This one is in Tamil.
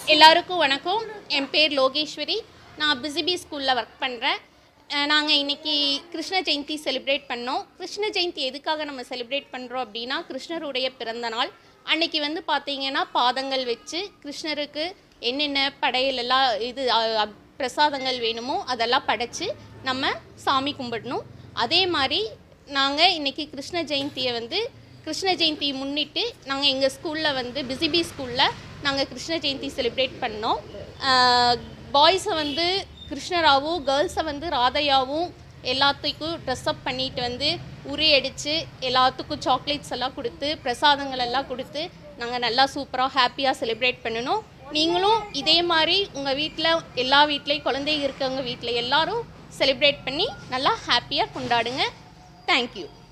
எல்லாருக்கும் வணக்கம் என் பேர் லோகேஸ்வரி நான் பிசிபி ஸ்கூலில் ஒர்க் பண்ணுறேன் நாங்கள் இன்னைக்கு கிருஷ்ண ஜெயந்தி செலிப்ரேட் பண்ணோம் கிருஷ்ண ஜெயந்தி எதுக்காக நம்ம செலிப்ரேட் பண்ணுறோம் அப்படின்னா கிருஷ்ணருடைய பிறந்த நாள் அன்னைக்கு வந்து பார்த்தீங்கன்னா பாதங்கள் வச்சு கிருஷ்ணருக்கு என்னென்ன படையல் எல்லாம் இது அ, அ, பிரசாதங்கள் வேணுமோ அதெல்லாம் படைச்சு நம்ம சாமி கும்பிடணும் அதே மாதிரி நாங்கள் இன்னைக்கு கிருஷ்ண ஜெயந்தியை வந்து கிருஷ்ண ஜெயந்தி முன்னிட்டு நாங்கள் எங்கள் ஸ்கூலில் வந்து பிசிபி ஸ்கூலில் நாங்கள் கிருஷ்ண ஜெயந்தி செலிப்ரேட் பண்ணோம் பாய்ஸை வந்து கிருஷ்ணராகவும் கேர்ள்ஸை வந்து ராதையாவும் எல்லாத்துக்கும் ட்ரெஸ் அப் பண்ணிட்டு வந்து உரி அடித்து எல்லாத்துக்கும் சாக்லேட்ஸ் எல்லாம் கொடுத்து பிரசாதங்கள் எல்லாம் கொடுத்து நாங்கள் நல்லா சூப்பராக ஹாப்பியாக செலிப்ரேட் பண்ணணும் நீங்களும் இதே மாதிரி உங்கள் வீட்டில் எல்லா வீட்லேயும் குழந்தைங்க இருக்கவங்க வீட்டில் எல்லாரும் செலிப்ரேட் பண்ணி நல்லா ஹாப்பியாக கொண்டாடுங்க தேங்க்யூ